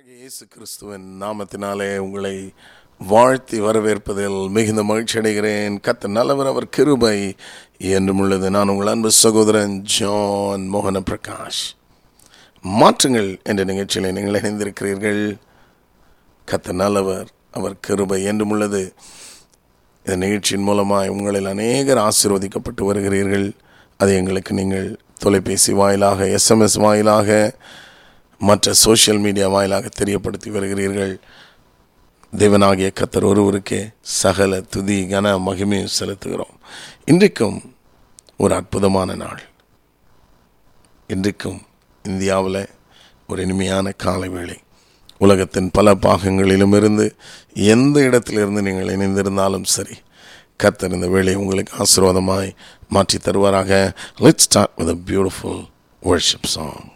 கர்த்தராகிய இயேசு கிறிஸ்துவின் நாமத்தினாலே உங்களை வாழ்த்தி வரவேற்பதில் மிகுந்த மகிழ்ச்சி அடைகிறேன் கத்த நல்லவர் அவர் கிருபை என்றும் உள்ளது நான் உங்கள் அன்பு சகோதரன் ஜான் மோகன பிரகாஷ் மாற்றுங்கள் என்ற நிகழ்ச்சியில் நீங்கள் இணைந்திருக்கிறீர்கள் கத்த நல்லவர் அவர் கிருபை என்றும் உள்ளது இந்த நிகழ்ச்சியின் மூலமாய் உங்களில் அநேகர் ஆசீர்வதிக்கப்பட்டு வருகிறீர்கள் அது எங்களுக்கு நீங்கள் தொலைபேசி வாயிலாக எஸ்எம்எஸ் வாயிலாக மற்ற சோஷியல் மீடியா வாயிலாக தெரியப்படுத்தி வருகிறீர்கள் தேவனாகிய கத்தர் ஒருவருக்கே சகல துதி கன மகிமையும் செலுத்துகிறோம் இன்றைக்கும் ஒரு அற்புதமான நாள் இன்றைக்கும் இந்தியாவில் ஒரு இனிமையான காலை வேளை உலகத்தின் பல பாகங்களிலும் இருந்து எந்த இடத்திலிருந்து நீங்கள் இணைந்திருந்தாலும் சரி கத்தர் இந்த வேலையை உங்களுக்கு ஆசீர்வாதமாய் மாற்றி தருவாராக let's start with a beautiful worship song